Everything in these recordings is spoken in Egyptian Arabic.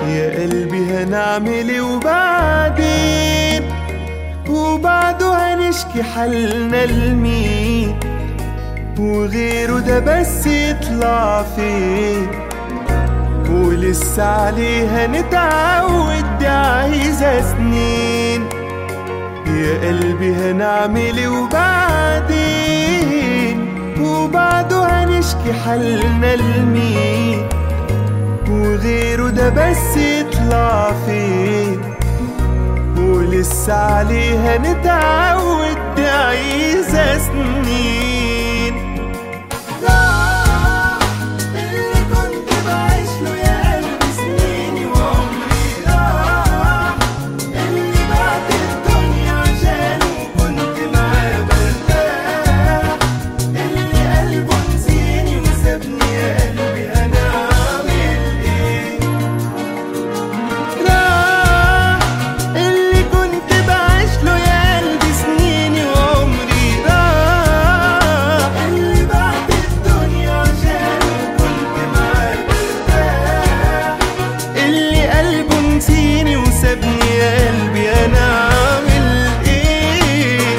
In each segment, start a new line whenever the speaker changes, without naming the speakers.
يا قلبي هنعمل ايه وبعدين وبعده هنشكي حالنا لمين وغيره ده بس يطلع فين ولسه عليه هنتعود دي عايزة سنين يا قلبي هنعمل ايه وبعدين وبعده هنشكي حالنا لمين وغيره ده بس يطلع فين ولسه عليه هنتعود دي عايزة سنين راح اللي كنت بعيش له يا قلبي سنيني وعمري راح اللي بعت الدنيا عشانه كنت معاه برتاح اللي قلبه نسيني وسابني يا قلبي انا اعمل ايه راح اللي كنت بعيش له يا قلبي سنيني وعمري راح اللي بعد الدنيا عشانه كنت معاه مرتاح اللي قلبه نسيني وسابني يا قلبي انا عامل ايه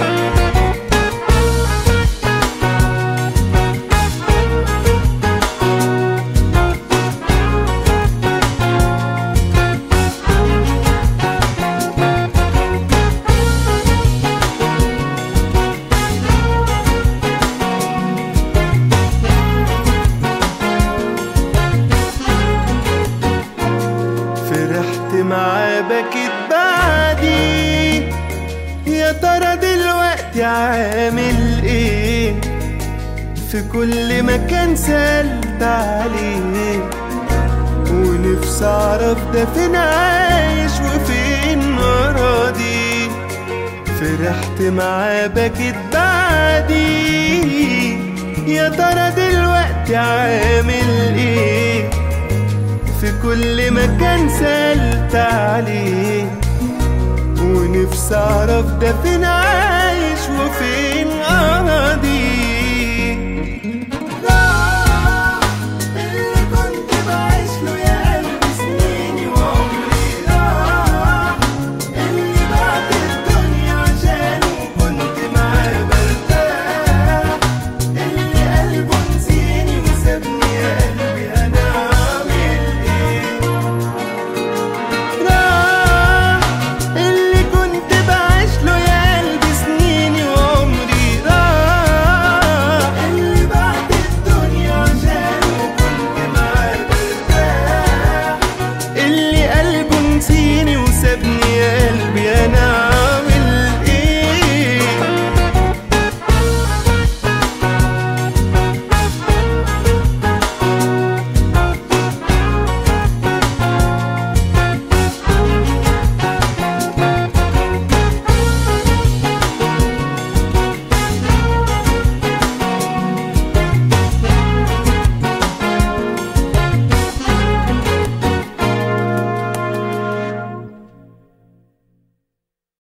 فرحت معاه بكيت بعدي يا ترى دلوقتي عامل ايه في كل مكان سألت عليه ونفسي اعرف ده فين عايش وفين راضي فرحت معاه بكيت بعدي يا ترى دلوقتي عامل ايه في كل مكان سألت عليه ونفسي اعرف ده فين عايش وفين قاضي